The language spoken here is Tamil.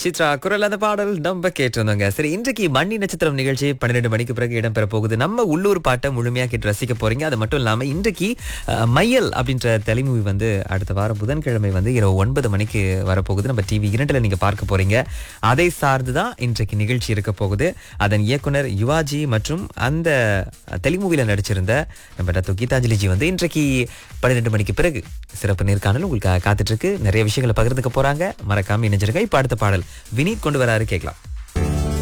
சித்ரா குரல் அந்த பாடல் நம்ம கேட்டிருந்தோங்க சரி இன்றைக்கு மண்ணி நட்சத்திரம் நிகழ்ச்சி பன்னிரெண்டு மணிக்கு பிறகு இடம்பெற போகுது நம்ம உள்ளூர் பாட்டை முழுமையா கேட்டு ரசிக்க போறீங்க அது மட்டும் இல்லாம இன்றைக்கு அஹ், மையல் அப்படின்ற தலைமூவி வந்து அடுத்த வாரம் புதன்கிழமை வந்து இரவு ஒன்பது மணிக்கு வரப்போகுது நம்ம டிவி இரண்டுல நீங்க பார்க்க போறீங்க அதை சார்ந்துதான் இன்றைக்கு நிகழ்ச்சி இருக்க போகுது அதன் இயக்குனர் யுவாஜி மற்றும் அந்த தெளிமூவில நடிச்சிருந்த நம்ம டாக்டர் கீதாஞ்சலிஜி வந்து இன்றைக்கு பன்னிரெண்டு மணிக்கு பிறகு சிறப்பு நேர்காணல் உங்களுக்கு காத்துட்டு இருக்கு நிறைய விஷயங்களை பகிர்ந்துக்க போறாங்க மறக்காம இணைஞ்சிருங்க இப்ப அடுத்த பாடல் வினீத் கொண்டு வராரு கேட்கலாம்